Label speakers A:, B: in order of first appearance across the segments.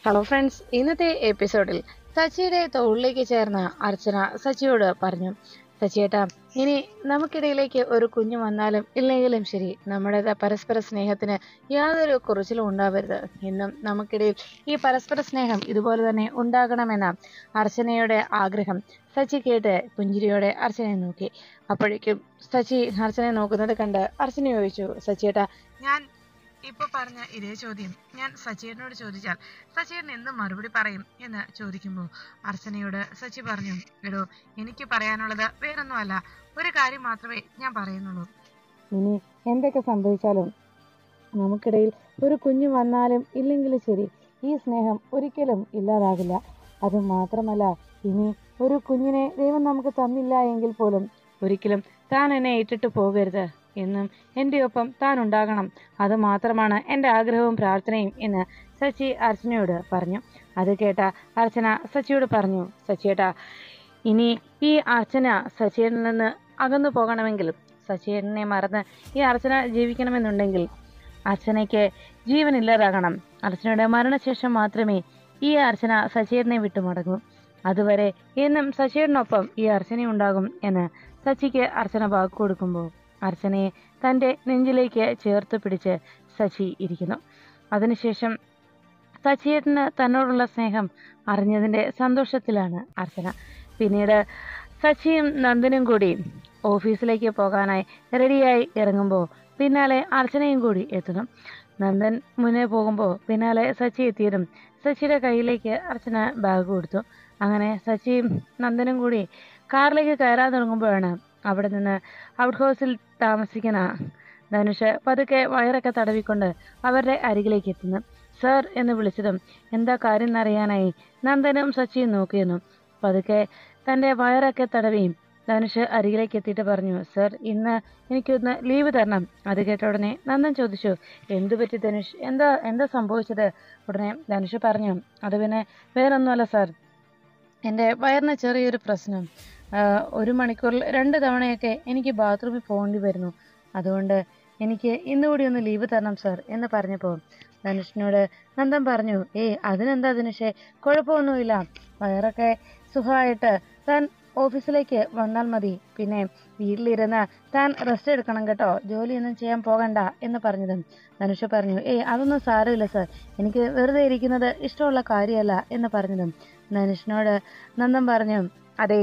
A: Hello friends ഇന്നത്തെ എപ്പിസോഡിൽ സച്ചിയുടെ തോളിലേക്ക് ചേർന്ന അർച്ചന സച്ചിയോട് പറഞ്ഞു സച്ചിയേട്ടാ ഇനി നമുക്കിടയിലേക്ക് ഒരു കുഞ്ഞു വന്നാലും ഇല്ലെങ്കിലും ശരി നമ്മുടെ പരസ്പര സ്നേഹത്തിന് യാതൊരു കുറിച്ചിലും ഉണ്ടാവരുത് എന്നും നമുക്കിടയിൽ ഈ പരസ്പര സ്നേഹം ഇതുപോലെ തന്നെ ഉണ്ടാകണമെന്ന അർച്ചനയുടെ ആഗ്രഹം സച്ചി കേട്ട് പുഞ്ചിരിയോടെ അർച്ചനയെ നോക്കി അപ്പോഴേക്കും സച്ചി അർച്ചനയെ നോക്കുന്നത് കണ്ട് അർച്ചന ചോദിച്ചു സച്ചിയേട്ടാ ഞാൻ ഇപ്പൊ പറഞ്ഞ ഇതേ ചോദ്യം ഞാൻ സച്ചേട്ടനോട് ചോദിച്ചാൽ സച്ചേട്ടൻ എന്ത് മറുപടി പറയും എന്ന് ചോദിക്കുമ്പോൾ അർച്ചനയോട് സച്ചി പറഞ്ഞു എടോ എനിക്ക് പറയാനുള്ളത് വേറൊന്നുമല്ല ഒരു കാര്യം മാത്രമേ ഞാൻ പറയുന്നുള്ളൂ ഇനി എന്തൊക്കെ സംഭവിച്ചാലും നമുക്കിടയിൽ ഒരു കുഞ്ഞു വന്നാലും ഇല്ലെങ്കിലും ശരി ഈ സ്നേഹം ഒരിക്കലും ഇല്ലാതാകില്ല അത് മാത്രമല്ല ഇനി ഒരു കുഞ്ഞിനെ ദൈവം നമുക്ക് തന്നില്ല എങ്കിൽ പോലും ഒരിക്കലും താൻ എന്നെ ഇട്ടിട്ട് പോകരുത് എന്നും എൻ്റെ ഒപ്പം താൻ ഉണ്ടാകണം അത് മാത്രമാണ് എൻ്റെ ആഗ്രഹവും പ്രാർത്ഥനയും എന്ന് സച്ചി അർച്ചനയോട് പറഞ്ഞു അത് കേട്ട അർച്ചന സച്ചിയോട് പറഞ്ഞു സച്ചിയേട്ടാ ഇനി ഈ അർച്ചന സച്ചിയിൽ നിന്ന് അകന്നു പോകണമെങ്കിൽ സച്ചിയേട്ടനെ മറന്ന് ഈ അർച്ചന ജീവിക്കണമെന്നുണ്ടെങ്കിൽ അർച്ചനയ്ക്ക് ജീവനില്ലാതാകണം അർച്ചനയുടെ മരണശേഷം മാത്രമേ ഈ അർച്ചന സച്ചിയേട്ടനെ വിട്ടുമടങ്ങൂ അതുവരെ എന്നും സച്ചിയേട്ടനൊപ്പം ഈ അർച്ചന ഉണ്ടാകും എന്ന് സച്ചിക്ക് അർച്ചന വാക്ക് കൊടുക്കുമ്പോൾ അർച്ചനയെ തൻ്റെ നെഞ്ചിലേക്ക് ചേർത്ത് പിടിച്ച് സച്ചി ഇരിക്കുന്നു അതിനുശേഷം സച്ചിയേട്ടന് തന്നോടുള്ള സ്നേഹം അറിഞ്ഞതിൻ്റെ സന്തോഷത്തിലാണ് അർച്ചന പിന്നീട് സച്ചിയും നന്ദനും കൂടി ഓഫീസിലേക്ക് പോകാനായി റെഡിയായി ഇറങ്ങുമ്പോൾ പിന്നാലെ അർച്ചനയും കൂടി എത്തുന്നു നന്ദൻ മുന്നേ പോകുമ്പോൾ പിന്നാലെ സച്ചി എത്തിയതും സച്ചിയുടെ കയ്യിലേക്ക് അർച്ചന ബാഗ് കൊടുത്തു അങ്ങനെ സച്ചിയും നന്ദനും കൂടി കാറിലേക്ക് കയറാൻ തുടങ്ങുമ്പോഴാണ് അവിടെ നിന്ന് ഔട്ട് ഹൗസിൽ താമസിക്കുന്ന ധനുഷ് പതുക്കെ വയറൊക്കെ തടവിക്കൊണ്ട് അവരുടെ അരികിലേക്ക് എത്തുന്നു സർ എന്ന് വിളിച്ചതും എന്താ കാര്യം എന്നറിയാനായി നന്ദനും സച്ചിയും നോക്കിയിരുന്നു പതുക്കെ തൻ്റെ വയറൊക്കെ തടവിയും ധനുഷ് അരികിലേക്ക് എത്തിയിട്ട് പറഞ്ഞു സർ ഇന്ന് എനിക്കൊന്ന് ലീവ് തരണം അത് കേട്ട ഉടനെ നന്ദൻ ചോദിച്ചു എന്തു പറ്റി ധനുഷ് എന്താ എന്താ സംഭവിച്ചത് ഉടനെ ധനുഷ് പറഞ്ഞു അത് പിന്നെ വേറൊന്നുമല്ല സാർ എൻ്റെ വയറിന് ചെറിയൊരു പ്രശ്നം ആഹ് ഒരു മണിക്കൂറിൽ രണ്ട് തവണയൊക്കെ എനിക്ക് ബാത്റൂമിൽ പോകേണ്ടി വരുന്നു അതുകൊണ്ട് എനിക്ക് ഇന്നുകൂടി ഒന്ന് ലീവ് തരണം സാർ എന്ന് പറഞ്ഞപ്പോൾ ധനുഷിനോട് നന്ദൻ പറഞ്ഞു ഏയ് അതിനെന്താ ധനുഷേ കുഴപ്പമൊന്നുമില്ല വയറൊക്കെ സുഖമായിട്ട് താൻ ഓഫീസിലേക്ക് വന്നാൽ മതി പിന്നെ വീട്ടിലിരുന്ന് താൻ റെസ്റ്റ് എടുക്കണം കേട്ടോ ജോലിയൊന്നും ചെയ്യാൻ പോകണ്ട എന്ന് പറഞ്ഞതും ധനുഷ് പറഞ്ഞു ഏയ് അതൊന്നും സാരമില്ല സാർ എനിക്ക് വെറുതെ ഇരിക്കുന്നത് ഇഷ്ടമുള്ള കാര്യമല്ല എന്ന് പറഞ്ഞതും ധനുഷിനോട് നന്ദൻ പറഞ്ഞു അതെ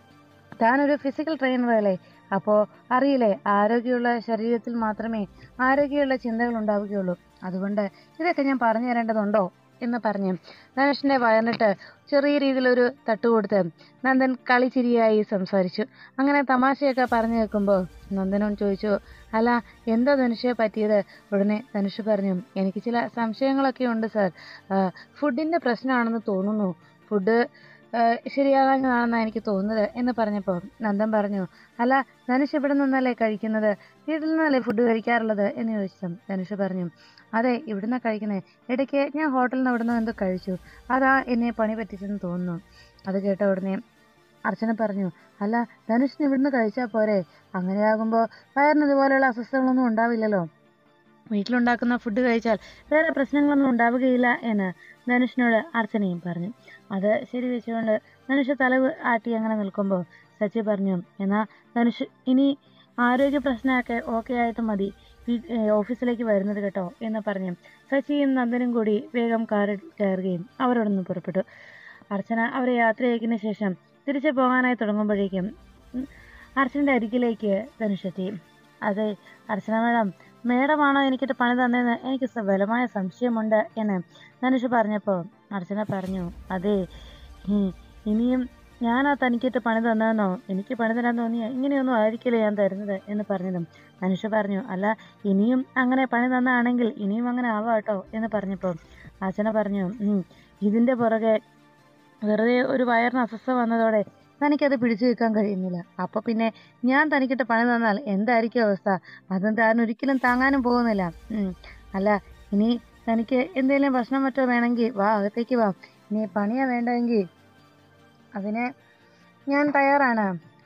A: താനൊരു ഫിസിക്കൽ ട്രെയിനർ അല്ലേ അപ്പോൾ അറിയില്ലേ ആരോഗ്യമുള്ള ശരീരത്തിൽ മാത്രമേ ആരോഗ്യമുള്ള ചിന്തകൾ ഉണ്ടാവുകയുള്ളൂ അതുകൊണ്ട് ഇതൊക്കെ ഞാൻ പറഞ്ഞു തരേണ്ടതുണ്ടോ എന്ന് പറഞ്ഞ് ധനുഷിൻ്റെ വയറിനിട്ട് ചെറിയ രീതിയിലൊരു തട്ട് കൊടുത്ത് നന്ദൻ കളിച്ചിരിയായി സംസാരിച്ചു അങ്ങനെ തമാശയൊക്കെ പറഞ്ഞു കേൾക്കുമ്പോൾ നന്ദനും ചോദിച്ചു അല്ല എന്താ ധനുഷെ പറ്റിയത് ഉടനെ ധനുഷ് പറഞ്ഞു എനിക്ക് ചില സംശയങ്ങളൊക്കെ ഉണ്ട് സാർ ഫുഡിൻ്റെ പ്രശ്നമാണെന്ന് തോന്നുന്നു ഫുഡ് ശരിയാകാഞ്ഞതാണെന്നാണ് എനിക്ക് തോന്നുന്നത് എന്ന് പറഞ്ഞപ്പോൾ നന്ദൻ പറഞ്ഞു അല്ല ധനുഷ് ഇവിടെ നിന്നല്ലേ കഴിക്കുന്നത് വീട്ടിൽ നിന്നല്ലേ ഫുഡ് കഴിക്കാറുള്ളത് എന്ന് ചോദിച്ചു ധനുഷ് പറഞ്ഞു അതെ ഇവിടുന്ന് കഴിക്കുന്നത് ഇടയ്ക്ക് ഞാൻ ഹോട്ടലിൽ നിന്ന് ഇവിടുന്ന് എന്തോ കഴിച്ചു അതാ എന്നെ പണി പറ്റിച്ചെന്ന് തോന്നുന്നു അത് കേട്ട ഉടനെ അർച്ചന പറഞ്ഞു അല്ല ധനുഷിന് ഇവിടുന്ന് കഴിച്ചാൽ പോരെ അങ്ങനെയാകുമ്പോൾ വയറിന് ഇതുപോലെയുള്ള അസ്വസ്ഥതകളൊന്നും ഉണ്ടാവില്ലല്ലോ വീട്ടിലുണ്ടാക്കുന്ന ഫുഡ് കഴിച്ചാൽ വേറെ പ്രശ്നങ്ങളൊന്നും ഉണ്ടാവുകയില്ല എന്ന് ധനുഷിനോട് അർച്ചനയും പറഞ്ഞു അത് ശരി വെച്ചുകൊണ്ട് ധനുഷ് തല ആട്ടി അങ്ങനെ നിൽക്കുമ്പോൾ സച്ചി പറഞ്ഞു എന്നാൽ ധനുഷ് ഇനി ആരോഗ്യ പ്രശ്നമൊക്കെ ഓക്കെ ആയിട്ട് മതി വീ- ഏ, ഓഫീസിലേക്ക് വരുന്നത് കേട്ടോ എന്ന് പറഞ്ഞു സച്ചിയും നന്ദനും കൂടി വേഗം കാറിൽ കയറുകയും അവരോട് നിന്ന് പുറപ്പെട്ടു അർച്ചന അവരെ യാത്രയാക്കിയതിനു ശേഷം തിരിച്ചു പോകാനായി തുടങ്ങുമ്പോഴേക്കും ഉം, അർച്ചനയുടെ അരികിലേക്ക് ധനുഷ് എത്തി അതെ അർച്ചന മാഡം മേഡമാണോ എനിക്കിട്ട് പണി തന്നതെന്ന് എനിക്ക് സ- ബലമായ സംശയമുണ്ട് എന്ന് ധനുഷ് പറഞ്ഞപ്പോൾ അർച്ചന പറഞ്ഞു അതെ ഉം, ഇനിയും ഞാനാ തനിക്കിട്ട് പണി തന്നതെന്നോ എനിക്ക് പണി തരാൻ തോന്നിയ ഇങ്ങനെയൊന്നും ആയിരിക്കില്ല ഞാൻ തരുന്നത് എന്ന് പറഞ്ഞതും ധനുഷ് പറഞ്ഞു അല്ല ഇനിയും അങ്ങനെ പണി തന്നാണെങ്കിൽ ഇനിയും അങ്ങനെ ആവാം കേട്ടോ എന്ന് പറഞ്ഞപ്പോൾ അർച്ചന പറഞ്ഞു "ഉം, ഇതിൻ്റെ പുറകെ വെറുതെ ഒരു വയറിന് അസ്വസ്ഥ വന്നതോടെ തനിക്കത് പിടിച്ചു നിൽക്കാൻ കഴിയുന്നില്ല അപ്പോൾ പിന്നെ ഞാൻ തനിക്കിട്ട് പണി തന്നാൽ എന്തായിരിക്കും അവസ്ഥ അതും താൻ ഒരിക്കലും താങ്ങാനും പോകുന്നില്ല ഉം. അല്ല ഇനി തനിക്ക് എന്തെങ്കിലും ഭക്ഷണം മറ്റോ വേണമെങ്കിൽ വാ അകത്തേക്ക് വാ ഇനി പണിയാ വേണ്ടെങ്കിൽ അതിന് ഞാൻ തയ്യാറാണ്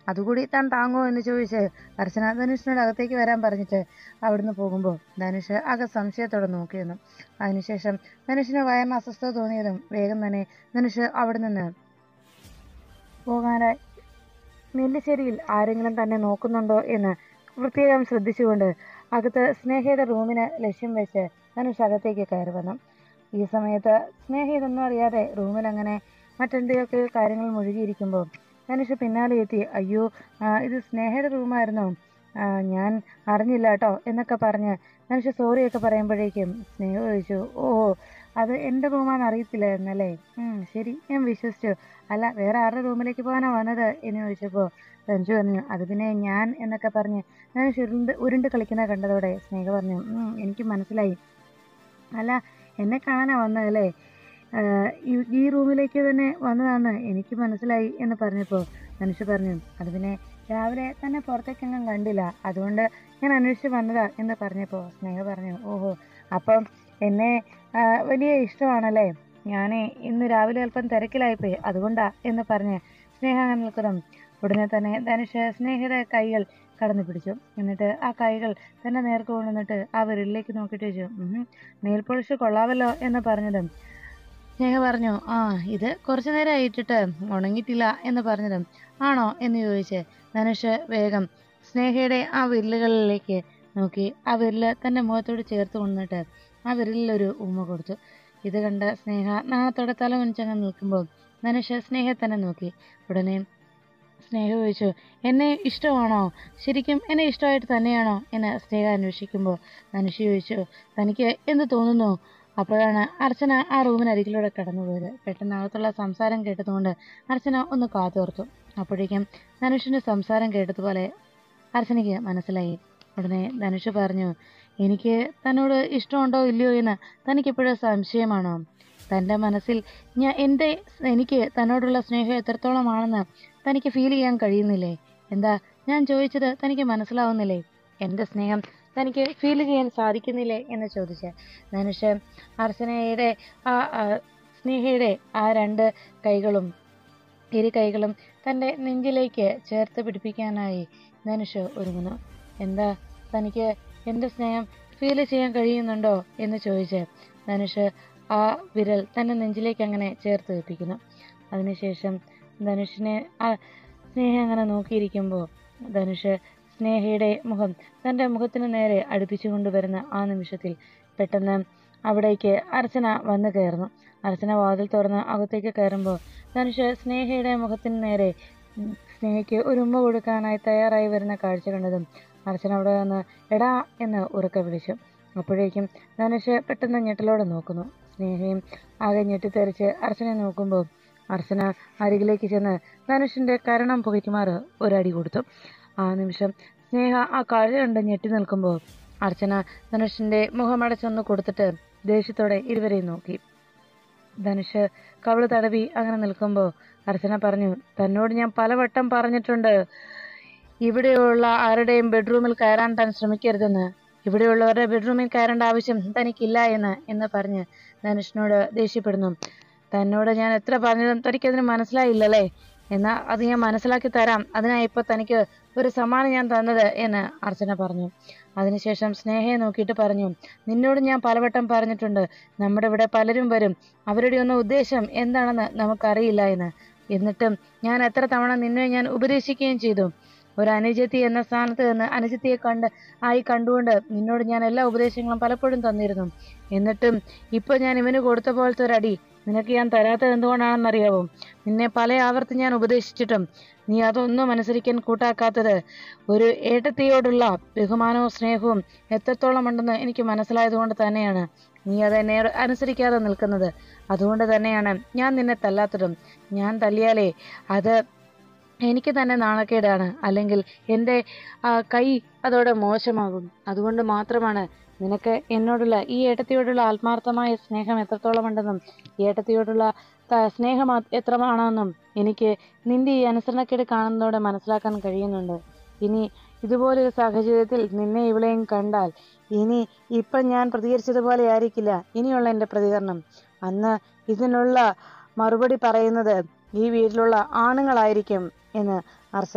A: അതുകൂടി താൻ താങ്ങുമോ എന്ന് ചോദിച്ച് അർച്ചന ധനുഷിനോട് അകത്തേക്ക് വരാൻ പറഞ്ഞിട്ട് അവിടുന്ന് പോകുമ്പോൾ ധനുഷ് അക സംശയത്തോടെ നോക്കിയിരുന്നു അതിനുശേഷം ധനുഷിന് വയറിന് അസ്വസ്ഥത തോന്നിയതും വേഗം തന്നെ ധനുഷ് അവിടെ നിന്ന് പോകാനായി നെല്ലിശ്ശേരിയിൽ ആരെങ്കിലും തന്നെ നോക്കുന്നുണ്ടോ എന്ന് പ്രത്യേകം ശ്രദ്ധിച്ചുകൊണ്ട് അകത്ത് സ്നേഹയുടെ റൂമിന് ലക്ഷ്യം വെച്ച് ധനുഷ് അകത്തേക്ക് കയറി വന്നു ഈ സമയത്ത് സ്നേഹ ഇതൊന്നും അറിയാതെ റൂമിൽ അങ്ങനെ മറ്റെന്തൊക്കെ കാര്യങ്ങൾ മുഴുകിയിരിക്കുമ്പോൾ ധനുഷ് പിന്നാലെ എത്തി അയ്യോ ആ, ഇത് സ്നേഹയുടെ റൂമായിരുന്നോ ആ, ഞാൻ അറിഞ്ഞില്ല കേട്ടോ എന്നൊക്കെ പറഞ്ഞ് ധനുഷ് സോറിയൊക്കെ പറയുമ്പോഴേക്കും സ്നേഹ ചോദിച്ചു ഓ അത് എൻ്റെ റൂമാണെന്ന് അറിയത്തില്ലായിരുന്നല്ലേ ഉം, ശരി ഞാൻ വിശ്വസിച്ചു അല്ല വേറെ ആരുടെ റൂമിലേക്ക് പോകാനാ വന്നത് എന്ന് ചോദിച്ചപ്പോൾ ധനുഷ് പറഞ്ഞു അത് പിന്നെ ഞാൻ എന്നൊക്കെ പറഞ്ഞ് ധനുഷ് ഉരുണ്ട് ഉരുണ്ട് കളിക്കുന്ന കണ്ടതോടെ സ്നേഹ പറഞ്ഞു "ഉം, എനിക്ക് മനസ്സിലായി അല്ല എന്നെ കാണാനാ വന്നതല്ലേ ആഹ് ഈ- ഈ റൂമിലേക്ക് തന്നെ വന്നതാന്ന് എനിക്ക് മനസ്സിലായി എന്ന് പറഞ്ഞപ്പോൾ ധനുഷ് പറഞ്ഞു അത് പിന്നെ രാവിലെ തന്നെ പുറത്തേക്കെങ്ങും കണ്ടില്ല അതുകൊണ്ട് ഞാൻ അന്വേഷിച്ച് വന്നതാ എന്ന് പറഞ്ഞപ്പോൾ സ്നേഹ പറഞ്ഞു ഓഹോ അപ്പം എന്നെ ആഹ് വലിയ ഇഷ്ടമാണല്ലേ ഞാൻ ഇന്ന് രാവിലെ അല്പം തിരക്കിലായിപ്പോയി അതുകൊണ്ടാ എന്ന് പറഞ്ഞ് സ്നേഹ അങ്ങനെ നിൽക്കണം ഉടനെ തന്നെ ധനുഷ് സ്നേഹയുടെ കൈകൾ കടന്നു പിടിച്ചു എന്നിട്ട് ആ കൈകൾ തന്നെ നേർക്ക് കൊണ്ടുവന്നിട്ട് ആ വിരലിലേക്ക് നോക്കിയിട്ട് ചോദിച്ചു നെയിൽ പോളിഷ് കൊള്ളാവല്ലോ എന്ന് പറഞ്ഞതും സ്നേഹ പറഞ്ഞു ആ ഇത് കുറച്ചു നേരം ഇട്ടിട്ട് ഉണങ്ങിയിട്ടില്ല എന്ന് പറഞ്ഞതും ആണോ എന്ന് ചോദിച്ച് ധനുഷ് വേഗം സ്നേഹയുടെ ആ വിരലുകളിലേക്ക് നോക്കി ആ വിരല് തന്റെ മുഖത്തോട് ചേർത്ത് കൊണ്ടിട്ട് ആ വിരലിലൊരു ഉമ്മ കൊടുത്തു ഇത് കണ്ട സ്നേഹ നാണത്തോടെ തല കുനിച്ചങ്ങ് നിൽക്കുമ്പോൾ ധനുഷ് സ്നേഹയെ തന്നെ നോക്കി ഉടനെ സ്നേഹ ചോദിച്ചു എന്നെ ഇഷ്ടമാണോ ശരിക്കും എന്നെ ഇഷ്ടമായിട്ട് തന്നെയാണോ എന്ന് സ്നേഹ അന്വേഷിക്കുമ്പോൾ ധനുഷ് ചോദിച്ചു തനിക്ക് എന്ത് തോന്നുന്നു അപ്പോഴാണ് അർച്ചന ആ റൂമിനരികിലൂടെ കടന്നുപോയത് പെട്ടെന്ന് അകത്തുള്ള സംസാരം കേട്ടതുകൊണ്ട് അർച്ചന ഒന്ന് കാതോർത്തു അപ്പോഴേക്കും ധനുഷിന്റെ സംസാരം കേട്ടതുപോലെ അർച്ചനയ്ക്ക് മനസ്സിലായി ഉടനെ ധനുഷ് പറഞ്ഞു എനിക്ക് തന്നോട് ഇഷ്ടമുണ്ടോ ഇല്ലയോ എന്ന് തനിക്കിപ്പോഴും സംശയമാണോ തൻ്റെ മനസ്സിൽ ഞാൻ എൻ്റെ എനിക്ക് തന്നോടുള്ള സ്നേഹം എത്രത്തോളമാണെന്ന് തനിക്ക് ഫീൽ ചെയ്യാൻ കഴിയുന്നില്ലേ എന്താ ഞാൻ ചോദിച്ചത് തനിക്ക് മനസ്സിലാവുന്നില്ലേ എൻ്റെ സ്നേഹം തനിക്ക് ഫീൽ ചെയ്യാൻ സാധിക്കുന്നില്ലേ എന്ന് ചോദിച്ച് ധനുഷ് അർച്ചനയുടെ ആ ആ, സ്നേഹയുടെ ആ രണ്ട് കൈകളും ഇരു കൈകളും തൻ്റെ നെഞ്ചിലേക്ക് ചേർത്ത് പിടിപ്പിക്കാനായി ധനുഷ് ഒരുങ്ങുന്നു എന്താ തനിക്ക് എൻ്റെ സ്നേഹം ഫീൽ ചെയ്യാൻ കഴിയുന്നുണ്ടോ എന്ന് ചോദിച്ച് ധനുഷ് ആ വിരൽ തൻ്റെ നെഞ്ചിലേക്ക് അങ്ങനെ ചേർത്ത് വെപ്പിക്കുന്നു അതിനുശേഷം ധനുഷിനെ ആ സ്നേഹ അങ്ങനെ നോക്കിയിരിക്കുമ്പോൾ ധനുഷ് സ്നേഹയുടെ മുഖം തൻ്റെ മുഖത്തിന് നേരെ അടുപ്പിച്ചു കൊണ്ടുവരുന്ന ആ നിമിഷത്തിൽ പെട്ടെന്ന് അവിടേക്ക് അർച്ചന വന്നു കയറുന്നു അർച്ചന വാതിൽ തുറന്ന് അകത്തേക്ക് കയറുമ്പോൾ ധനുഷ് സ്നേഹയുടെ മുഖത്തിന് നേരെ ഉം, സ്നേഹയ്ക്ക് ഒരു ഉമ്മ കൊടുക്കാനായി തയ്യാറായി വരുന്ന കാഴ്ച കണ്ടതും അർച്ചന അവിടെ നിന്ന് എടാ എന്ന് ഉറക്കെ വിളിച്ചു അപ്പോഴേക്കും ധനുഷ് പെട്ടെന്ന് ഞെട്ടലോടെ നോക്കുന്നു സ്നേഹയും ആകെ ഞെട്ടിത്തെറിച്ച് അർച്ചനയെ നോക്കുമ്പോൾ അർച്ചന അരികിലേക്ക് ചെന്ന് ധനുഷിന്റെ കരണം പുകയ്ക്കുമാറ് ഒരടി കൊടുത്തു ആ നിമിഷം സ്നേഹ ആ കാഴ്ച കണ്ട് ഞെട്ടി നിൽക്കുമ്പോൾ അർച്ചന ധനുഷിന്റെ മുഖമടച്ചൊന്ന് കൊടുത്തിട്ട് ദേഷ്യത്തോടെ ഇരുവരെയും നോക്കി ധനുഷ് കവിള് തടവി അങ്ങനെ നിൽക്കുമ്പോൾ അർച്ചന പറഞ്ഞു തന്നോട് ഞാൻ പലവട്ടം പറഞ്ഞിട്ടുണ്ട് ഇവിടെയുള്ള ആരുടെയും ബെഡ്റൂമിൽ കയറാൻ താൻ ശ്രമിക്കരുതെന്ന് ഇവിടെയുള്ളവരുടെ ബെഡ്റൂമിൽ കയറേണ്ട ആവശ്യം തനിക്കില്ല എന്ന് എന്ന് പറഞ്ഞ് ധനുഷിനോട് ദേഷ്യപ്പെടുന്നു തന്നോട് ഞാൻ എത്ര പറഞ്ഞതും തനിക്കതിന് മനസ്സിലായില്ലല്ലേ എന്നാ അത് ഞാൻ മനസ്സിലാക്കി തരാം അതിനാ ഇപ്പൊ തനിക്ക് ഒരു സമ്മാനം ഞാൻ തന്നത് എന്ന് അർച്ചന പറഞ്ഞു അതിനുശേഷം സ്നേഹയെ നോക്കിയിട്ട് പറഞ്ഞു നിന്നോട് ഞാൻ പലവട്ടം പറഞ്ഞിട്ടുണ്ട് നമ്മുടെ ഇവിടെ പലരും വരും അവരുടെ ഒന്നും ഉദ്ദേശം എന്താണെന്ന് നമുക്കറിയില്ല എന്ന് എന്നിട്ടും ഞാൻ എത്ര തവണ നിന്നെ ഞാൻ ഉപദേശിക്കുകയും ചെയ്തു ഒരു അനുജത്തി എന്ന സ്ഥാനത്ത് നിന്ന് അനുജത്തിയെ കണ്ട് ആയി കണ്ടുകൊണ്ട് നിന്നോട് ഞാൻ എല്ലാ ഉപദേശങ്ങളും പലപ്പോഴും തന്നിരുന്നു എന്നിട്ടും ഇപ്പൊ ഞാൻ ഇവന് കൊടുത്ത പോലത്തെ ഒരു അടി നിനക്ക് ഞാൻ തരാത്തത് എന്തുകൊണ്ടാണെന്നറിയാവോ നിന്നെ പല ആവർത്തി ഞാൻ ഉപദേശിച്ചിട്ടും നീ അതൊന്നും അനുസരിക്കാൻ കൂട്ടാക്കാത്തത് ഒരു ഏട്ടത്തിയോടുള്ള ബഹുമാനവും സ്നേഹവും എത്രത്തോളം ഉണ്ടെന്ന് എനിക്ക് മനസ്സിലായതുകൊണ്ട് തന്നെയാണ് നീ അതെന്നെ അനുസരിക്കാതെ നിൽക്കുന്നത് അതുകൊണ്ട് തന്നെയാണ് ഞാൻ നിന്നെ തല്ലാത്തതും ഞാൻ തല്ലിയാലേ അത് എനിക്ക് തന്നെ നാണക്കേടാണ് അല്ലെങ്കിൽ എൻ്റെ ആ, കൈ അതോടെ മോശമാകും അതുകൊണ്ട് മാത്രമാണ് നിനക്ക് എന്നോടുള്ള ഈ ഏട്ടത്തിയോടുള്ള ആത്മാർത്ഥമായ സ്നേഹം എത്രത്തോളം ഉണ്ടെന്നും ഈ ഏട്ടത്തിയോടുള്ള ത- സ്നേഹം അത് എത്രമാണെന്നും എനിക്ക് നിന്റെ ഈ അനുസരണക്കേട് കാണുന്നതോടെ മനസ്സിലാക്കാൻ കഴിയുന്നുണ്ട് ഇനി ഇതുപോലൊരു സാഹചര്യത്തിൽ നിന്നെ ഇവിടെയും കണ്ടാൽ ഇനി ഇപ്പം ഞാൻ പ്രതികരിച്ചതുപോലെ ആയിരിക്കില്ല ഇനിയുള്ള എൻ്റെ പ്രതികരണം അന്ന് ഇതിനുള്ള മറുപടി പറയുന്നത് ഈ വീട്ടിലുള്ള ആണുങ്ങളായിരിക്കും എന്ന് അർച്ചന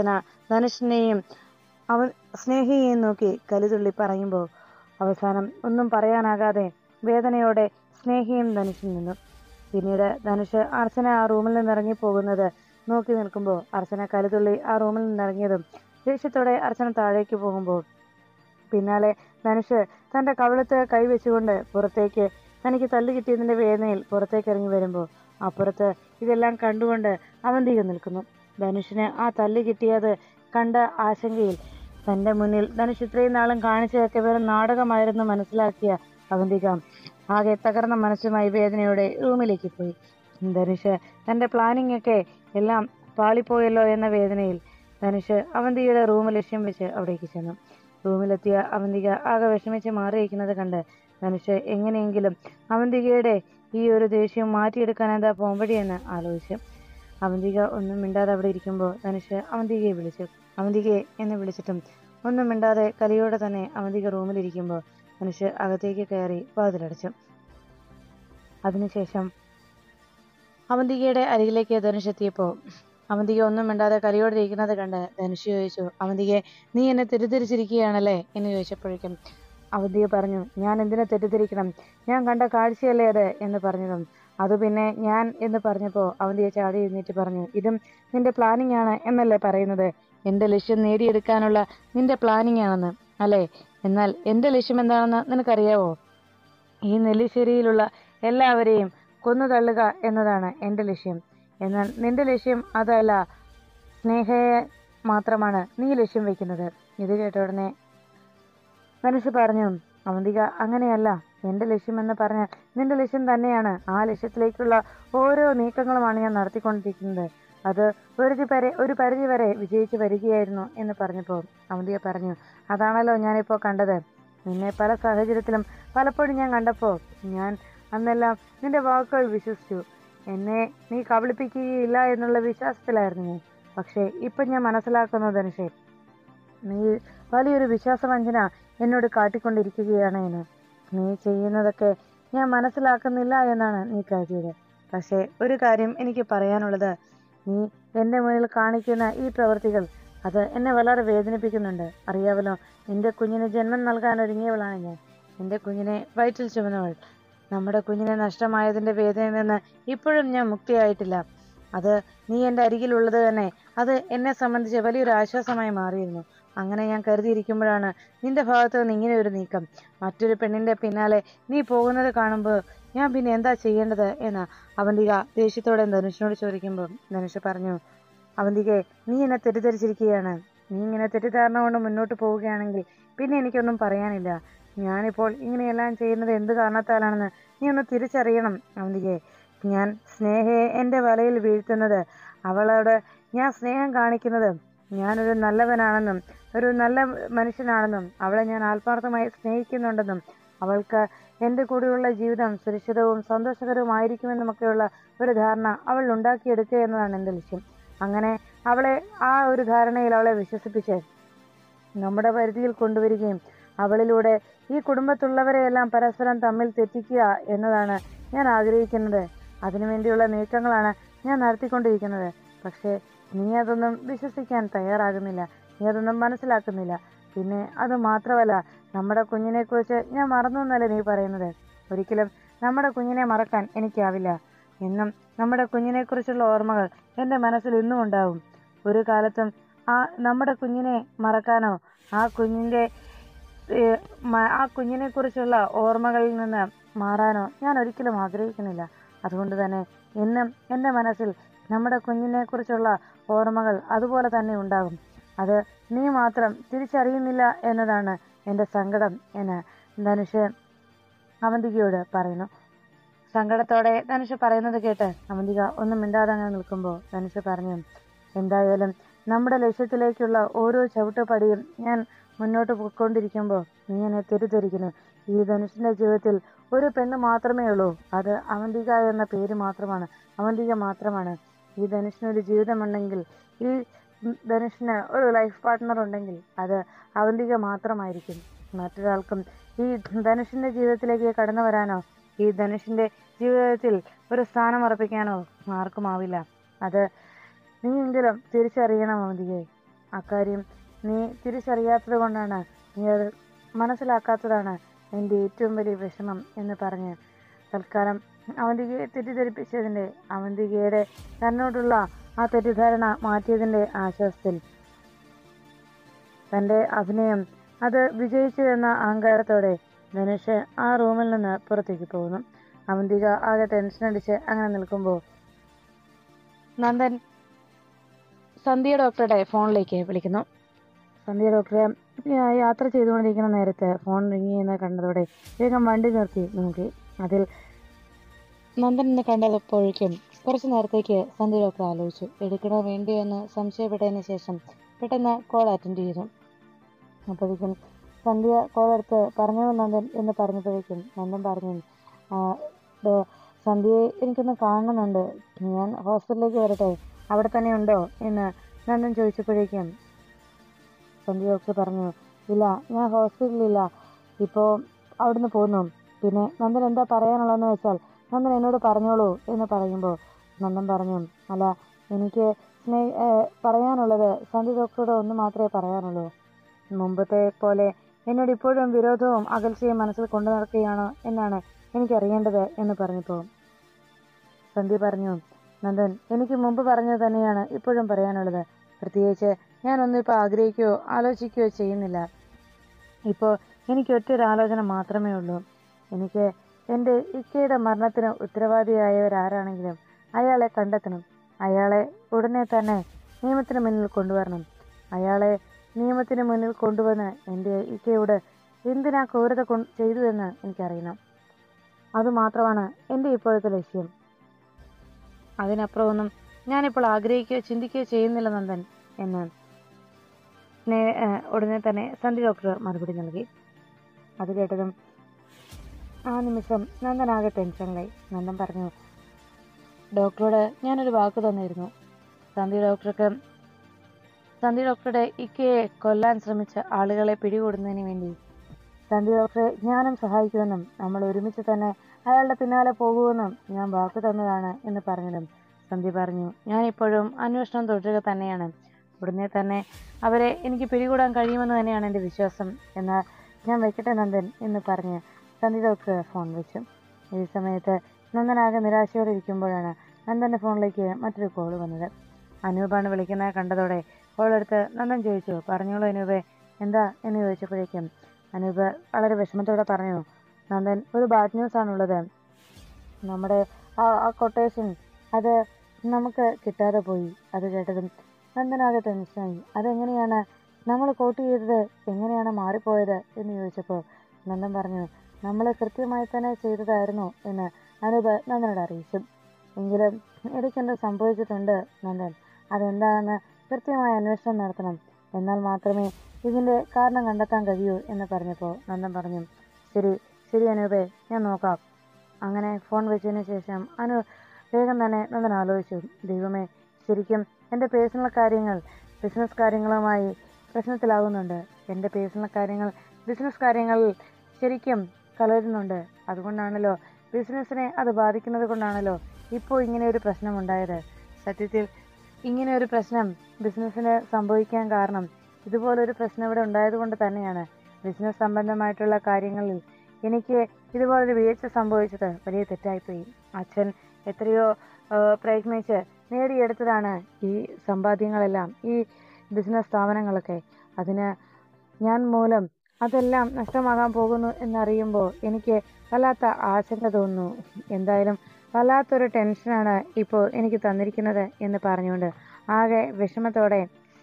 A: ധനുഷിനെയും അവ സ്നേഹിയെയും നോക്കി കലിതുള്ളി പറയുമ്പോൾ അവസാനം ഒന്നും പറയാനാകാതെ വേദനയോടെ സ്നേഹിയും ധനുഷിൽ നിന്നു പിന്നീട് ധനുഷ് അർച്ചന ആ റൂമിൽ നിന്ന് ഇറങ്ങിപ്പോകുന്നത് നോക്കി നിൽക്കുമ്പോൾ അർച്ചന കലിതുള്ളി ആ റൂമിൽ നിന്ന് ഇറങ്ങിയതും ദേഷ്യത്തോടെ അർച്ചന താഴേക്ക് പോകുമ്പോൾ പിന്നാലെ ധനുഷ് തന്റെ കവിളത്ത് കൈവച്ചുകൊണ്ട് പുറത്തേക്ക് തനിക്ക് തല്ലു കിട്ടിയതിന്റെ വേദനയിൽ പുറത്തേക്ക് ഇറങ്ങി വരുമ്പോൾ അപ്പുറത്ത് ഇതെല്ലാം കണ്ടുകൊണ്ട് അവന്തിക നിൽക്കുന്നു ധനുഷിന് ആ തല്ല് കിട്ടിയത് കണ്ട ആശങ്കയിൽ തന്റെ മുന്നിൽ ധനുഷ് ഇത്രയും നാളും കാണിച്ചതൊക്കെ വെറും നാടകമായിരുന്നു മനസ്സിലാക്കിയ അവന്തിക ആകെ തകർന്ന മനസ്സുമായി വേദനയോടെ റൂമിലേക്ക് പോയി ധനുഷ് തന്റെ പ്ലാനിംഗ് ഒക്കെ എല്ലാം പാളിപ്പോയല്ലോ എന്ന വേദനയിൽ ധനുഷ് അവന്തികയുടെ റൂം ലക്ഷ്യം വെച്ച് അവിടേക്ക് ചെന്നു റൂമിലെത്തിയ അവന്തിക ആകെ വിഷമിച്ച് മാറിയിരിക്കുന്നത് കണ്ട് ധനുഷ് എങ്ങനെയെങ്കിലും അവന്തികയുടെ ഈ ഒരു ദേഷ്യം മാറ്റിയെടുക്കാൻ എന്താ പോംവഴിയെന്ന് ആലോചിച്ചു അവന്തിക ഒന്നും മിണ്ടാതെ അവിടെ ഇരിക്കുമ്പോൾ ധനുഷ് അവന്തികയെ വിളിച്ചു അവന്തികയെ എന്ന് വിളിച്ചിട്ടും ഒന്നും മിണ്ടാതെ കലിയോടെ തന്നെ അവന്തിക റൂമിലിരിക്കുമ്പോൾ ധനുഷ് അകത്തേക്ക് കയറി വാതിലടച്ചു അതിനുശേഷം അവന്തികയുടെ അരികിലേക്ക് ധനുഷ് എത്തിയപ്പോൾ അവന്തിക ഒന്നും മിണ്ടാതെ കലിയോടെ ഇരിക്കുന്നത് കണ്ട് ധനുഷ് ചോദിച്ചു അവന്തികയെ നീ എന്നെ തെറ്റിദ്ധരിച്ചിരിക്കുകയാണല്ലേ എന്ന് ചോദിച്ചപ്പോഴേക്കും അവന്തിക പറഞ്ഞു ഞാൻ എന്തിനെ തെറ്റിദ്ധരിക്കണം ഞാൻ കണ്ട കാഴ്ചയല്ലേ അത് എന്ന് പറഞ്ഞതും അത് പിന്നെ ഞാൻ എന്ന് പറഞ്ഞപ്പോൾ അവന്തിക ചാടി എഴുന്നേറ്റ് പറഞ്ഞു ഇതും നിന്റെ പ്ലാനിങ് ആണ് എന്നല്ലേ പറയുന്നത് എന്റെ ലക്ഷ്യം നേടിയെടുക്കാനുള്ള നിന്റെ പ്ലാനിങ് ആണെന്ന് അല്ലേ എന്നാൽ എന്റെ ലക്ഷ്യം എന്താണെന്ന് നിനക്കറിയാവോ ഈ നെല്ലിശ്ശേരിയിലുള്ള എല്ലാവരെയും കൊന്നു തള്ളുക എന്നതാണ് എൻ്റെ ലക്ഷ്യം എന്നാൽ നിന്റെ ലക്ഷ്യം അതല്ല സ്നേഹയെ മാത്രമാണ് നീ ലക്ഷ്യം വെക്കുന്നത് ഇത് കേട്ട ഉടനെ ധനുഷ് പറഞ്ഞു അവന്തിക അങ്ങനെയല്ല എൻ്റെ ലക്ഷ്യമെന്ന് പറഞ്ഞാൽ നിന്റെ ലക്ഷ്യം തന്നെയാണ് ആ ലക്ഷ്യത്തിലേക്കുള്ള ഓരോ നീക്കങ്ങളുമാണ് ഞാൻ നടത്തിക്കൊണ്ടിരിക്കുന്നത് അത് ഒരു പരി ഒരു പരിധി വരെ വിജയിച്ചു വരികയായിരുന്നു എന്ന് പറഞ്ഞപ്പോൾ അവന്തിക പറഞ്ഞു അതാണല്ലോ ഞാനിപ്പോൾ കണ്ടത് നിന്നെ പല സാഹചര്യത്തിലും പലപ്പോഴും ഞാൻ കണ്ടപ്പോൾ ഞാൻ അന്നെല്ലാം നിന്റെ വാക്കുകൾ വിശ്വസിച്ചു എന്നെ നീ കബളിപ്പിക്കുകയില്ല എന്നുള്ള വിശ്വാസത്തിലായിരുന്നു ഞാൻ പക്ഷേ ഇപ്പം ഞാൻ മനസ്സിലാക്കുന്നു ധനുഷേ നീ വലിയൊരു വിശ്വാസവഞ്ചന എന്നോട് കാട്ടിക്കൊണ്ടിരിക്കുകയാണ് എന്ന് നീ ചെയ്യുന്നതൊക്കെ ഞാൻ മനസ്സിലാക്കുന്നില്ല എന്നാണ് നീ കരുതിയത് പക്ഷേ ഒരു കാര്യം എനിക്ക് പറയാനുള്ളത് നീ എൻ്റെ മുന്നിൽ കാണിക്കുന്ന ഈ പ്രവൃത്തികൾ അത് എന്നെ വളരെ വേദനിപ്പിക്കുന്നുണ്ട് അറിയാമല്ലോ എൻ്റെ കുഞ്ഞിന് ജന്മം നൽകാൻ ഒരുങ്ങിയവളാണ് ഞാൻ എൻ്റെ കുഞ്ഞിനെ വയറ്റിൽ ചുമന്നവൾ നമ്മുടെ കുഞ്ഞിനെ നഷ്ടമായതിൻ്റെ വേദനയിൽ നിന്ന് ഇപ്പോഴും ഞാൻ മുക്തിയായിട്ടില്ല അത് നീ എൻ്റെ അരികിലുള്ളത് തന്നെ അത് എന്നെ സംബന്ധിച്ച് വലിയൊരു ആശ്വാസമായി മാറിയിരുന്നു അങ്ങനെ ഞാൻ കരുതിയിരിക്കുമ്പോഴാണ് നിന്റെ ഭാഗത്ത് നിന്ന് ഇങ്ങനെ ഒരു നീക്കം മറ്റൊരു പെണ്ണിന്റെ പിന്നാലെ നീ പോകുന്നത് കാണുമ്പോൾ ഞാൻ പിന്നെ എന്താ ചെയ്യേണ്ടത് എന്ന് അവന്തിക ദേഷ്യത്തോടെ ധനുഷിനോട് ചോദിക്കുമ്പോൾ ധനുഷ് പറഞ്ഞു അവന്തികെ നീ എന്നെ തെറ്റിദ്ധരിച്ചിരിക്കുകയാണ് നീ ഇങ്ങനെ തെറ്റിദ്ധാരണ കൊണ്ട് മുന്നോട്ട് പോവുകയാണെങ്കിൽ പിന്നെ എനിക്കൊന്നും പറയാനില്ല ഞാനിപ്പോൾ ഇങ്ങനെയെല്ലാം ചെയ്യുന്നത് എന്ത് കാരണത്താലാണെന്ന് നീ ഒന്ന് തിരിച്ചറിയണം അവന്തികെ ഞാൻ സ്നേഹയെ എൻ്റെ വലയിൽ വീഴ്ത്തുന്നത് അവളോട് ഞാൻ സ്നേഹം കാണിക്കുന്നത് ഞാനൊരു നല്ലവനാണെന്നും ഒരു നല്ല മനുഷ്യനാണെന്നും അവളെ ഞാൻ ആത്മാർത്ഥമായി സ്നേഹിക്കുന്നുണ്ടെന്നും അവൾക്ക് എൻ്റെ കൂടെയുള്ള ജീവിതം സുരക്ഷിതവും സന്തോഷകരവുമായിരിക്കുമെന്നുമൊക്കെയുള്ള ഒരു ധാരണ അവൾ ഉണ്ടാക്കിയെടുക്കുക എന്നതാണ് എൻ്റെ ലക്ഷ്യം അങ്ങനെ അവളെ ആ ഒരു ധാരണയിൽ അവളെ വിശ്വസിപ്പിച്ച് നമ്മുടെ പരിധിയിൽ കൊണ്ടുവരികയും അവളിലൂടെ ഈ കുടുംബത്തുള്ളവരെയെല്ലാം പരസ്പരം തമ്മിൽ തെറ്റിക്കുക എന്നതാണ് ഞാൻ ആഗ്രഹിക്കുന്നത് അതിനുവേണ്ടിയുള്ള നീക്കങ്ങളാണ് ഞാൻ നടത്തിക്കൊണ്ടിരിക്കുന്നത് പക്ഷേ നീ അതൊന്നും വിശ്വസിക്കാൻ തയ്യാറാകുന്നില്ല നീ അതൊന്നും മനസ്സിലാക്കുന്നില്ല പിന്നെ അത് മാത്രമല്ല നമ്മുടെ കുഞ്ഞിനെക്കുറിച്ച് ഞാൻ മറന്നു എന്നല്ലേ നീ പറയുന്നത് ഒരിക്കലും നമ്മുടെ കുഞ്ഞിനെ മറക്കാൻ എനിക്കാവില്ല എന്നും നമ്മുടെ കുഞ്ഞിനെക്കുറിച്ചുള്ള ഓർമ്മകൾ എൻ്റെ മനസ്സിൽ ഇന്നും ഉണ്ടാവും ഒരു കാലത്തും ആ നമ്മുടെ കുഞ്ഞിനെ മറക്കാനോ ആ കുഞ്ഞിൻ്റെ ഏഹ്, മ- ആ കുഞ്ഞിനെക്കുറിച്ചുള്ള ഓർമ്മകളിൽ നിന്ന് മാറാനോ ഞാൻ ഒരിക്കലും ആഗ്രഹിക്കുന്നില്ല അതുകൊണ്ട് തന്നെ എന്നും എൻ്റെ മനസ്സിൽ നമ്മുടെ കുഞ്ഞിനെക്കുറിച്ചുള്ള ഓർമ്മകൾ അതുപോലെ തന്നെ ഉണ്ടാകും അത് നീ മാത്രം തിരിച്ചറിയുന്നില്ല എന്നതാണ് എൻ്റെ സങ്കടം എന്ന് ധനുഷ് അവന്തികയോട് പറയുന്നു സങ്കടത്തോടെ ധനുഷ് പറയുന്നത് കേട്ട് അവന്തിക ഒന്നും മിണ്ടാതെ അങ്ങനെ നിൽക്കുമ്പോൾ ധനുഷ് പറഞ്ഞു എന്തായാലും നമ്മുടെ ലക്ഷ്യത്തിലേക്കുള്ള ഓരോ ചവിട്ടുപടിയും ഞാൻ മുന്നോട്ട് പോയിക്കൊണ്ടിരിക്കുമ്പോൾ നീ എന്നെ തെറ്റിദ്ധരിക്കുന്നു ഈ ധനുഷിന്റെ ജീവിതത്തിൽ ഒരു പെണ്ണ് മാത്രമേ ഉള്ളൂ അത് അവന്തിക എന്ന പേര് മാത്രമാണ് അവന്തിക മാത്രമാണ് ഈ ധനുഷിനൊരു ജീവിതമുണ്ടെങ്കിൽ ഈ ധനുഷിന് ഒരു ലൈഫ് പാർട്ട്ണർ ഉണ്ടെങ്കിൽ അത് അവന്തിക മാത്രമായിരിക്കും മറ്റൊരാൾക്കും ഈ ധനുഷിന്റെ ജീവിതത്തിലേക്ക് കടന്നു വരാനോ ഈ ധനുഷിന്റെ ജീവിതത്തിൽ ഒരു സ്ഥാനം ഉറപ്പിക്കാനോ ആർക്കും ആവില്ല അത് നീയെങ്കിലും തിരിച്ചറിയണം അവന്തികയെ അക്കാര്യം നീ തിരിച്ചറിയാത്തത് കൊണ്ടാണ് നീ അത് മനസ്സിലാക്കാത്തതാണ് എൻ്റെ ഏറ്റവും വലിയ വിഷമം എന്ന് പറഞ്ഞ് തൽക്കാലം അവന്തികയെ തെറ്റിദ്ധരിപ്പിച്ചതിൻ്റെ അവന്തികയുടെ തന്നോടുള്ള ആ തെറ്റിദ്ധാരണ മാറ്റിയതിൻ്റെ ആശ്വാസത്തിൽ തൻ്റെ അഭിനയം അത് വിജയിച്ചു എന്ന അഹങ്കാരത്തോടെ ധനുഷ് ആ റൂമിൽ നിന്ന് പുറത്തേക്ക് പോകുന്നു അവന്തിക ആകെ ടെൻഷൻ അടിച്ച് അങ്ങനെ നിൽക്കുമ്പോൾ നന്ദൻ സന്ധ്യ ഡോക്ടറുടെ ഫോണിലേക്ക് വിളിക്കുന്നു സന്ധ്യ ഡോക്ടറെ യാ- യാത്ര ചെയ്തുകൊണ്ടിരിക്കുന്ന നേരത്ത് ഫോൺ റിങ് ചെയ്യുന്ന കണ്ടതോടെ വേഗം വണ്ടി നിർത്തി നോക്കി അതിൽ നന്ദൻ എന്ന് കണ്ടപ്പോഴേക്കും കുറച്ചു നേരത്തേക്ക് സന്ധ്യ ഡോക്ടർ ആലോചിച്ചു എടുക്കണോ വേണ്ടിയോ എന്ന് സംശയപ്പെട്ടതിന് ശേഷം പെട്ടെന്ന് കോൾ അറ്റൻഡ് ചെയ്തു അപ്പോഴേക്കും സന്ധ്യ കോൾ എടുത്ത് പറഞ്ഞു നന്ദൻ എന്ന് പറഞ്ഞപ്പോഴേക്കും നന്ദൻ പറഞ്ഞു "ആ, ഡോ, സന്ധ്യയെ എനിക്കൊന്ന് കാണണമെന്നുണ്ട് ഞാൻ ഹോസ്പിറ്റലിലേക്ക് വരട്ടെ അവിടെ തന്നെ ഉണ്ടോ എന്ന് നന്ദൻ ചോദിച്ചപ്പോഴേക്കും സന്ധ്യ ഡോക്ടർ പറഞ്ഞു ഇല്ല ഞാൻ ഹോസ്പിറ്റലിലില്ല ഇപ്പോൾ അവിടുന്ന് പോന്നു പിന്നെ നന്ദൻ എന്താ പറയാനുള്ളതെന്ന് വെച്ചാൽ നന്ദൻ എന്നോട് പറഞ്ഞോളൂ എന്ന് പറയുമ്പോൾ നന്ദൻ പറഞ്ഞു അല്ല എനിക്ക് സ്നേ ഏഹ് പറയാനുള്ളത് സന്ധ്യ ഡോക്ടറോട് ഒന്ന് മാത്രമേ പറയാനുള്ളൂ മുമ്പത്തെ പോലെ എന്നോട് ഇപ്പോഴും വിരോധവും അകൽച്ചയും മനസ്സിൽ കൊണ്ടു നടക്കുകയാണോ എന്നാണ് എനിക്കറിയേണ്ടത് എന്ന് പറഞ്ഞപ്പോൾ സന്ധ്യ പറഞ്ഞു നന്ദൻ എനിക്ക് മുമ്പ് പറഞ്ഞത് തന്നെയാണ് ഇപ്പോഴും പറയാനുള്ളത് പ്രത്യേകിച്ച് ഞാനൊന്നും ഇപ്പോൾ ആഗ്രഹിക്കുകയോ ആലോചിക്കുകയോ ചെയ്യുന്നില്ല ഇപ്പോൾ എനിക്ക് ഒറ്റൊരു ആലോചന മാത്രമേ ഉള്ളൂ എനിക്ക് എൻ്റെ ഇക്കയുടെ മരണത്തിന് ഉത്തരവാദിയായവരാരാണെങ്കിലും അയാളെ കണ്ടെത്തണം അയാളെ ഉടനെ തന്നെ നിയമത്തിന് മുന്നിൽ കൊണ്ടുവരണം അയാളെ നിയമത്തിന് മുന്നിൽ കൊണ്ടുവന്ന് എൻ്റെ ഇക്കയോട് എന്തിനാ ക്രൂരത കൊ ചെയ്തു എന്ന് എനിക്കറിയണം അതുമാത്രമാണ് എൻ്റെ ഇപ്പോഴത്തെ ലക്ഷ്യം അതിനപ്പുറമൊന്നും ഞാനിപ്പോൾ ആഗ്രഹിക്കുകയോ ചിന്തിക്കുകയോ ചെയ്യുന്നില്ല നന്ദൻ എന്ന് സ്നേ ഏഹ് ഉടനെ തന്നെ സന്ധി ഡോക്ടർ മറുപടി നൽകി അത് കേട്ടതും ആ നിമിഷം നന്ദനാകെ ടെൻഷനിലായി നന്ദൻ പറഞ്ഞു ഡോക്ടറോട് ഞാനൊരു വാക്ക് തന്നിരുന്നു സന്ധി ഡോക്ടർക്ക് സന്ധി ഡോക്ടറുടെ ഇക്കയെ കൊല്ലാൻ ശ്രമിച്ച ആളുകളെ പിടികൂടുന്നതിന് വേണ്ടി സന്ധി ഡോക്ടറെ ഞാനും സഹായിക്കുമെന്നും നമ്മൾ ഒരുമിച്ച് തന്നെ അയാളുടെ പിന്നാലെ പോകുമെന്നും ഞാൻ വാക്ക് തന്നതാണ് എന്ന് പറഞ്ഞതും സന്ധി പറഞ്ഞു ഞാനിപ്പോഴും അന്വേഷണം തുടരുക തന്നെയാണ് ഉടനെ തന്നെ അവരെ എനിക്ക് പിടികൂടാൻ കഴിയുമെന്ന് തന്നെയാണ് എൻ്റെ വിശ്വാസം എന്നാൽ ഞാൻ വെക്കട്ടെ നന്ദൻ എന്ന് പറഞ്ഞ് സന്ധി ഡോക്ടർ ഫോൺ വെച്ചു ഈ സമയത്ത് നന്ദനാകെ നിരാശയോടെ ഇരിക്കുമ്പോഴാണ് നന്ദൻ്റെ ഫോണിലേക്ക് മറ്റൊരു കോൾ വന്നത് അനൂപാണ് വിളിക്കുന്നത് കണ്ടതോടെ കോൾ എടുത്ത് നന്ദൻ ചോദിച്ചു പറഞ്ഞോളൂ അനൂപേ എന്താ എന്ന് ചോദിച്ചപ്പോഴേക്കും അനൂപ് വളരെ വിഷമത്തോടെ പറഞ്ഞു നന്ദൻ ഒരു ബാഡ് ന്യൂസ് ആണുള്ളത് നമ്മുടെ ആ ആ കൊട്ടേഷൻ അത് നമുക്ക് കിട്ടാതെ പോയി അത് കേട്ടതും നന്ദനാകെ ടെൻഷനായി അതെങ്ങനെയാണ് നമ്മൾ കോട്ട് ചെയ്തത് എങ്ങനെയാണ് മാറിപ്പോയത് എന്ന് ചോദിച്ചപ്പോൾ നന്ദൻ പറഞ്ഞു നമ്മൾ കൃത്യമായി തന്നെ ചെയ്തതായിരുന്നു എന്ന് അനൂപ് നന്ദനോട് അറിയിച്ചു എങ്കിലും ഇടയ്ക്കെന്തോ സംഭവിച്ചിട്ടുണ്ട് നന്ദൻ അതെന്താണെന്ന് കൃത്യമായ അന്വേഷണം നടത്തണം എന്നാൽ മാത്രമേ ഇതിൻ്റെ കാരണം കണ്ടെത്താൻ കഴിയൂ എന്ന് പറഞ്ഞപ്പോൾ നന്ദൻ പറഞ്ഞു ശരി ശരി അനൂപേ ഞാൻ നോക്കാം അങ്ങനെ ഫോൺ വെച്ചതിന് ശേഷം അനു വേഗം തന്നെ നന്ദൻ ആലോചിച്ചു ദൈവമേ ശരിക്കും എൻ്റെ പേഴ്സണൽ കാര്യങ്ങൾ ബിസിനസ് കാര്യങ്ങളുമായി പ്രശ്നത്തിലാകുന്നുണ്ട് എൻ്റെ പേഴ്സണൽ കാര്യങ്ങൾ ബിസിനസ് കാര്യങ്ങളിൽ ശരിക്കും കലരുന്നുണ്ട് അതുകൊണ്ടാണല്ലോ ബിസിനസ്സിനെ അത് ബാധിക്കുന്നത് കൊണ്ടാണല്ലോ ഇപ്പോൾ ഇങ്ങനെ ഒരു പ്രശ്നം ഉണ്ടായത് സത്യത്തിൽ ഇങ്ങനെ ഒരു പ്രശ്നം ബിസിനസ്സിന് സംഭവിക്കാൻ കാരണം ഇതുപോലൊരു പ്രശ്നം ഇവിടെ ഉണ്ടായത് കൊണ്ട് തന്നെയാണ് ബിസിനസ് സംബന്ധമായിട്ടുള്ള കാര്യങ്ങളിൽ എനിക്ക് ഇതുപോലൊരു വീഴ്ച സംഭവിച്ചത് വലിയ തെറ്റായിപ്പോയി അച്ഛൻ എത്രയോ ആ, പ്രയത്നിച്ച് നേടിയെടുത്തതാണ് ഈ സമ്പാദ്യങ്ങളെല്ലാം ഈ ബിസിനസ് സ്ഥാപനങ്ങളൊക്കെ അതിന് ഞാൻ മൂലം അതെല്ലാം നഷ്ടമാകാൻ പോകുന്നു എന്നറിയുമ്പോൾ എനിക്ക് വല്ലാത്ത ആശങ്ക തോന്നുന്നു എന്തായാലും വല്ലാത്തൊരു ടെൻഷനാണ് ഇപ്പോൾ എനിക്ക് തന്നിരിക്കുന്നത് എന്ന് പറഞ്ഞുകൊണ്ട് ആകെ വിഷമത്തോടെ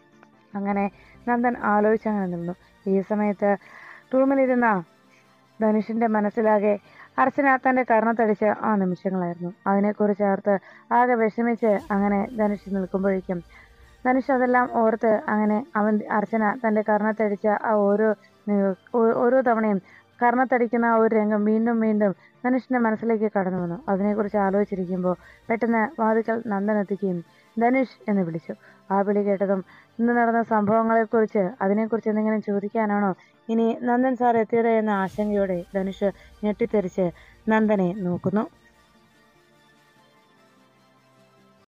A: അങ്ങനെ നന്ദൻ ആലോചിച്ചങ്ങനെ നിന്നു ഈ സമയത്ത് റൂമിലിരുന്ന ധനുഷിന്റെ മനസ്സിലാകെ അർച്ചന തന്റെ കർണത്തടിച്ച ആ നിമിഷങ്ങളായിരുന്നു അതിനെക്കുറിച്ച് ഓർത്ത് ആകെ വിഷമിച്ച് അങ്ങനെ ധനുഷ് നിൽക്കുമ്പോഴേക്കും ധനുഷ് അതെല്ലാം ഓർത്ത് അങ്ങനെ അവൻ അർച്ചന തന്റെ കർണത്തടിച്ച ആ ഓരോ നി- ഓ- ഓരോ തവണയും കർണത്തടിക്കുന്ന ആ ഒരു രംഗം വീണ്ടും വീണ്ടും ധനുഷിന്റെ മനസ്സിലേക്ക് കടന്നു വന്നു അതിനെക്കുറിച്ച് ആലോചിച്ചിരിക്കുമ്പോൾ പെട്ടെന്ന് വാതിക്കൽ നന്ദൻ എത്തിക്കുകയും ധനുഷ് എന്ന് വിളിച്ചു ആ വിളി കേട്ടതും ഇന്ന് നടന്ന സംഭവങ്ങളെക്കുറിച്ച് അതിനെക്കുറിച്ച് എന്തെങ്കിലും ചോദിക്കാനാണോ ഇനി നന്ദൻ സാർ എത്തിയത് എന്ന ആശങ്കയോടെ ധനുഷ് ഞെട്ടിത്തെറിച്ച് നന്ദനെ നോക്കുന്നു